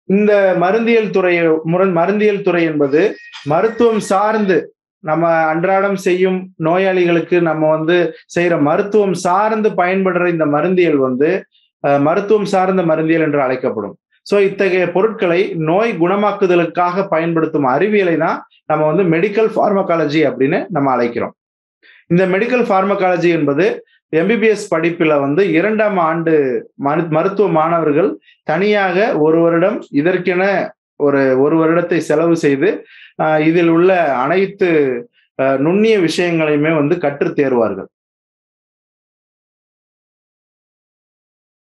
இந்த மருந்தியல் துறை முரண் மருந்தியல் துறை என்பது மருத்துவம் சார்ந்து நம்ம அன்றாடம் செய்யும் நோயாளிகளுக்கு நம்ம வந்து செய்யற மருத்துவம் சார்ந்து பயன்படுற இந்த மருந்தியல் வந்து அஹ், மருத்துவம் சார்ந்த மருந்தியல் என்று அழைக்கப்படும் சோ இத்தகைய பொருட்களை நோய் குணமாக்குதலுக்காக பயன்படுத்தும் அறிவியலை தான் நம்ம வந்து மெடிக்கல் ஃபார்மகாலஜி அப்படின்னு நம்ம அழைக்கிறோம் இந்த மெடிக்கல் ஃபார்மகாலஜி என்பது எம்பிபிஎஸ் படிப்புல வந்து இரண்டாம் ஆண்டு மரு- மருத்துவ மாணவர்கள் தனியாக ஒரு வருடம் இதற்கென ஒரு ஒரு வருடத்தை செலவு செய்து ஆஹ் இதில் உள்ள அனைத்து ஆஹ் நுண்ணிய விஷயங்களையுமே வந்து கற்றுத் தேர்வார்கள்